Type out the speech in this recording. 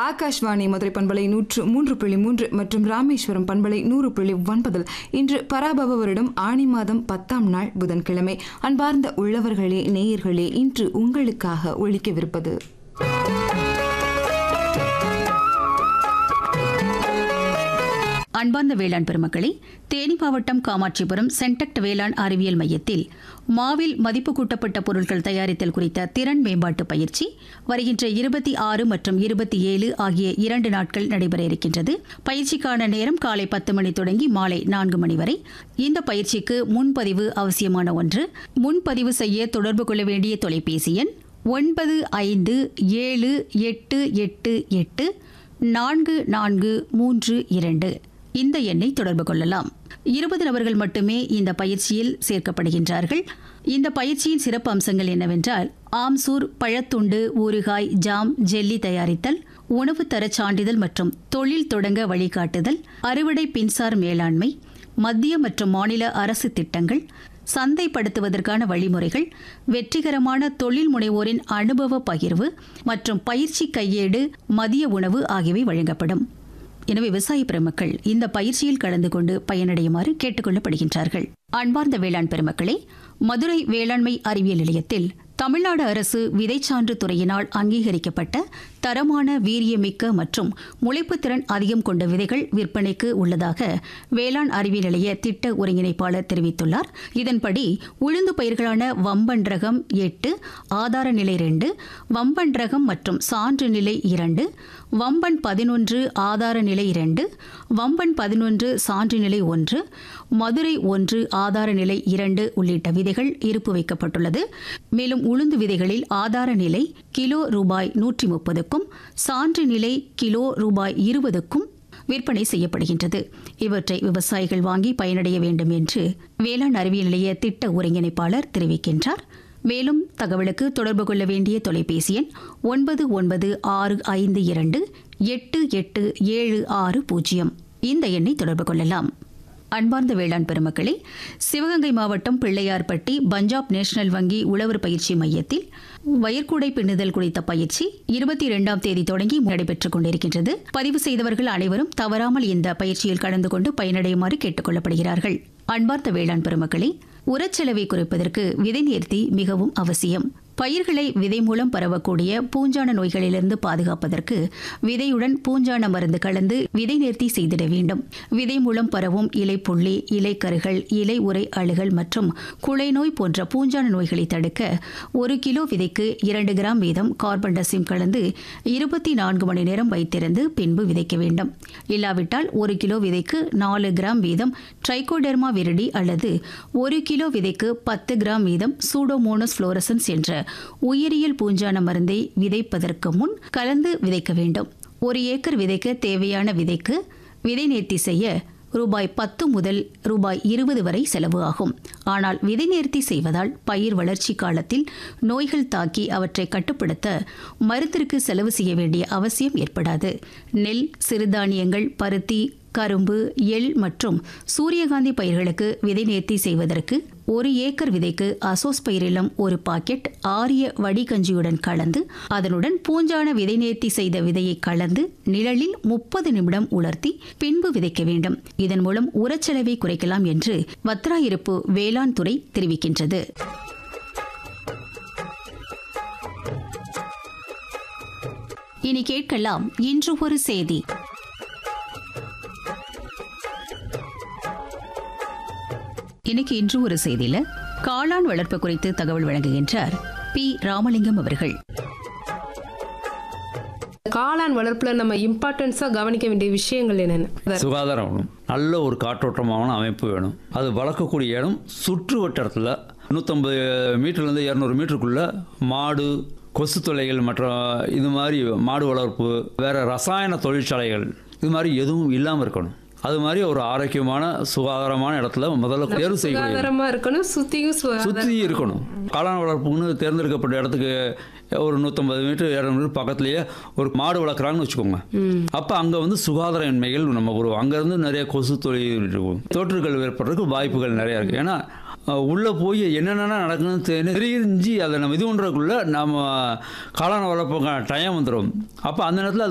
ஆகாஷ்வாணி மதுரை பண்பலை நூற்று மூன்று புள்ளி மூன்று மற்றும் ராமேஸ்வரம் பண்பலை நூறு புள்ளி ஒன்பதில் இன்று பராபவ வருடம் ஆணி மாதம் பத்தாம் நாள் புதன்கிழமை அன்பார்ந்த உள்ளவர்களே நேயர்களே இன்று உங்களுக்காக ஒழிக்கவிருப்பது அன்பார்ந்த வேளாண் பெருமக்களே தேனி மாவட்டம் காமாட்சிபுரம் சென்டக்ட் வேளாண் அறிவியல் மையத்தில் மாவில் மதிப்பு கூட்டப்பட்ட பொருட்கள் தயாரித்தல் குறித்த திறன் மேம்பாட்டு பயிற்சி வருகின்ற இருபத்தி ஆறு மற்றும் இருபத்தி ஏழு ஆகிய இரண்டு நாட்கள் நடைபெற இருக்கின்றது பயிற்சிக்கான நேரம் காலை பத்து மணி தொடங்கி மாலை நான்கு மணி வரை இந்த பயிற்சிக்கு முன்பதிவு அவசியமான ஒன்று முன்பதிவு செய்ய தொடர்பு கொள்ள வேண்டிய தொலைபேசி எண் ஒன்பது ஐந்து ஏழு எட்டு எட்டு எட்டு நான்கு நான்கு மூன்று இரண்டு இந்த எண்ணை தொடர்பு கொள்ளலாம் இருபது நபர்கள் மட்டுமே இந்த பயிற்சியில் சேர்க்கப்படுகின்றார்கள் இந்த பயிற்சியின் சிறப்பு அம்சங்கள் என்னவென்றால் ஆம்சூர் பழத்துண்டு ஊறுகாய் ஜாம் ஜெல்லி தயாரித்தல் உணவு தரச் சான்றிதழ் மற்றும் தொழில் தொடங்க வழிகாட்டுதல் அறுவடை பின்சார் மேலாண்மை மத்திய மற்றும் மாநில அரசு திட்டங்கள் சந்தைப்படுத்துவதற்கான வழிமுறைகள் வெற்றிகரமான தொழில் முனைவோரின் அனுபவ பகிர்வு மற்றும் பயிற்சி கையேடு மதிய உணவு ஆகியவை வழங்கப்படும் எனவே விவசாய பெருமக்கள் இந்த பயிற்சியில் கலந்து கொண்டு பயனடையுமாறு கேட்டுக்கொள்ளப்படுகின்றார்கள் அன்பார்ந்த வேளாண் பெருமக்களே மதுரை வேளாண்மை அறிவியல் நிலையத்தில் தமிழ்நாடு அரசு விதைச்சான்று துறையினால் அங்கீகரிக்கப்பட்ட தரமான வீரியமிக்க மற்றும் முளைப்புத்திறன் அதிகம் கொண்ட விதைகள் விற்பனைக்கு உள்ளதாக வேளாண் அறிவியல் நிலைய திட்ட ஒருங்கிணைப்பாளர் தெரிவித்துள்ளார் இதன்படி உளுந்து பயிர்களான வம்பன் ரகம் எட்டு ஆதார நிலை ரெண்டு வம்பன் ரகம் மற்றும் சான்று நிலை இரண்டு வம்பன் பதினொன்று ஆதார நிலை இரண்டு வம்பன் பதினொன்று சான்று நிலை ஒன்று மதுரை ஒன்று ஆதார நிலை இரண்டு உள்ளிட்ட விதைகள் இருப்பு வைக்கப்பட்டுள்ளது மேலும் உளுந்து விதைகளில் ஆதார நிலை கிலோ ரூபாய் நூற்றி முப்பதுக்கும் சான்று நிலை கிலோ ரூபாய் இருபதுக்கும் விற்பனை செய்யப்படுகின்றது இவற்றை விவசாயிகள் வாங்கி பயனடைய வேண்டும் என்று வேளாண் அறிவியல் நிலைய திட்ட ஒருங்கிணைப்பாளர் தெரிவிக்கின்றார் மேலும் தகவலுக்கு தொடர்பு கொள்ள வேண்டிய தொலைபேசி எண் ஒன்பது ஒன்பது ஆறு ஐந்து இரண்டு எட்டு எட்டு ஏழு ஆறு பூஜ்ஜியம் இந்த எண்ணை தொடர்பு கொள்ளலாம் அன்பார்ந்த வேளாண் பெருமக்களே சிவகங்கை மாவட்டம் பிள்ளையார்பட்டி பஞ்சாப் நேஷனல் வங்கி உழவர் பயிற்சி மையத்தில் வயற்கூடை பின்னுதல் குறித்த பயிற்சி இருபத்தி இரண்டாம் தேதி தொடங்கி நடைபெற்றுக் கொண்டிருக்கின்றது பதிவு செய்தவர்கள் அனைவரும் தவறாமல் இந்த பயிற்சியில் கலந்து கொண்டு பயனடையுமாறு கேட்டுக் கொள்ளப்படுகிறார்கள் அன்பார்ந்த வேளாண் பெருமக்களே உரச்செலவை குறைப்பதற்கு விதை நேர்த்தி மிகவும் அவசியம் பயிர்களை விதை மூலம் பரவக்கூடிய பூஞ்சான நோய்களிலிருந்து பாதுகாப்பதற்கு விதையுடன் பூஞ்சான மருந்து கலந்து விதை நேர்த்தி செய்திட வேண்டும் விதை மூலம் பரவும் இலைப்புள்ளி இலைக்கருகள் இலை உரை அழுகல் மற்றும் குலை நோய் போன்ற பூஞ்சான நோய்களை தடுக்க ஒரு கிலோ விதைக்கு இரண்டு கிராம் வீதம் கார்பன் டசிம் கலந்து இருபத்தி நான்கு மணி நேரம் வைத்திருந்து பின்பு விதைக்க வேண்டும் இல்லாவிட்டால் ஒரு கிலோ விதைக்கு நாலு கிராம் வீதம் ட்ரைகோடெர்மா விரிடி அல்லது ஒரு கிலோ விதைக்கு பத்து கிராம் வீதம் சூடோமோனஸ் புளோரசன்ஸ் என்ற உயிரியல் பூஞ்சான மருந்தை விதைப்பதற்கு முன் கலந்து விதைக்க வேண்டும் ஒரு ஏக்கர் விதைக்க தேவையான விதைக்கு விதை நேர்த்தி செய்ய ரூபாய் பத்து முதல் ரூபாய் இருபது வரை செலவு ஆகும் ஆனால் விதை நேர்த்தி செய்வதால் பயிர் வளர்ச்சி காலத்தில் நோய்கள் தாக்கி அவற்றை கட்டுப்படுத்த மருந்திற்கு செலவு செய்ய வேண்டிய அவசியம் ஏற்படாது நெல் சிறுதானியங்கள் பருத்தி கரும்பு எள் மற்றும் சூரியகாந்தி பயிர்களுக்கு விதை நேர்த்தி செய்வதற்கு ஒரு ஏக்கர் விதைக்கு அசோஸ்பைரிலம் ஒரு பாக்கெட் ஆரிய வடிகஞ்சியுடன் கலந்து அதனுடன் பூஞ்சான விதை நேர்த்தி செய்த விதையை கலந்து நிழலில் முப்பது நிமிடம் உலர்த்தி பின்பு விதைக்க வேண்டும் இதன் மூலம் உரச்செலவை குறைக்கலாம் என்று வத்ராயிருப்பு வேளாண் துறை தெரிவிக்கின்றது இனி கேட்கலாம் இன்று ஒரு செய்தி இன்னைக்கு இன்று ஒரு செய்தியில காளான் வளர்ப்பு குறித்து தகவல் வழங்குகின்றார் பி ராமலிங்கம் அவர்கள் காளான் வளர்ப்புல நம்ம இம்பார்ட்டன்ஸா கவனிக்க வேண்டிய விஷயங்கள் என்னென்ன சுகாதாரம் வேணும் நல்ல ஒரு காற்றோட்டமான அமைப்பு வேணும் அது வளர்க்கக்கூடிய இடம் சுற்று வட்டாரத்தில் நூற்றம்பது மீட்டர்லேருந்து இரநூறு மீட்டருக்குள்ள மாடு கொசு தொல்லைகள் மற்ற இது மாதிரி மாடு வளர்ப்பு வேற ரசாயன தொழிற்சாலைகள் இது மாதிரி எதுவும் இல்லாமல் இருக்கணும் அது மாதிரி ஒரு ஆரோக்கியமான சுகாதாரமான இடத்துல முதல்ல தேர்வு செய்யக்கூடிய சுகாதாரமா இருக்கணும் சுத்தியும் சுகாதாரம் சுற்றி இருக்கணும் காளான் வளர்ப்புன்னு தேர்ந்தெடுக்கப்பட்ட இடத்துக்கு ஒரு நூற்றம்பது மீட்டர் இரநூறு மீட்டர் பக்கத்துலேயே ஒரு மாடு வளர்க்குறாங்கன்னு வச்சுக்கோங்க அப்போ அங்கே வந்து சுகாதாரமின்மைகள் நம்ம ஒரு அங்கேருந்து நிறைய கொசு தொழில் இருக்கும் தொற்றுகள் ஏற்படுறதுக்கு வாய்ப்புகள் நிறையா இருக்குது ஏன்னா அஹ், உள்ள போய் என்னென்ன நடக்குதுன்னு தெரி- தெரிஞ்சு அதை நம்ம இது பண்ணுறதுக்குள்ள நம்ம காளான் வளர்ப்புக்கான டைம் வந்துடும் அப்போ அந்த நேரத்தில்